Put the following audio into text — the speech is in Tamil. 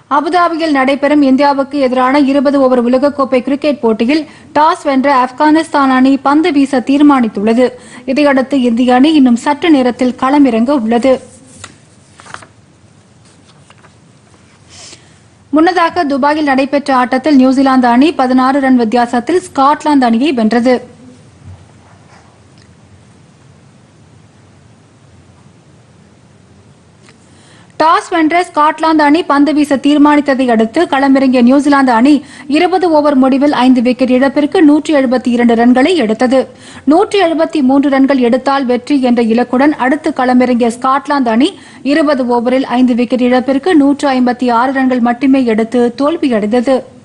அபுதாபியில் நடைபெறும் இந்தியாவுக்கு எதிரான இருபது ஓவர் உலகக்கோப்பை கிரிக்கெட் போட்டியில் டாஸ் வென்ற ஆப்கானிஸ்தான் அணி பந்து வீச தீர்மானித்துள்ளது இதையடுத்து இந்திய அணி இன்னும் சற்று நேரத்தில் களமிறங்க உள்ளது முன்னதாக துபாயில் நடைபெற்ற ஆட்டத்தில் நியூசிலாந்து அணி பதினாறு ரன் வித்தியாசத்தில் ஸ்காட்லாந்து அணியை வென்றது டாஸ் வென்ற ஸ்காட்லாந்து அணி பந்து வீச தீர்மானித்ததை அடுத்து களமிறங்கிய நியூசிலாந்து அணி இருபது ஓவர் முடிவில் ஐந்து விக்கெட் இழப்பிற்கு நூற்றி எழுபத்தி இரண்டு ரன்களை எடுத்தது நூற்றி எழுபத்தி மூன்று ரன்கள் எடுத்தால் வெற்றி என்ற இலக்குடன் அடுத்து களமிறங்கிய ஸ்காட்லாந்து அணி இருபது ஓவரில் ஐந்து விக்கெட் இழப்பிற்கு நூற்று ஐம்பத்தி ஆறு ரன்கள் மட்டுமே எடுத்து தோல்வியடைந்தது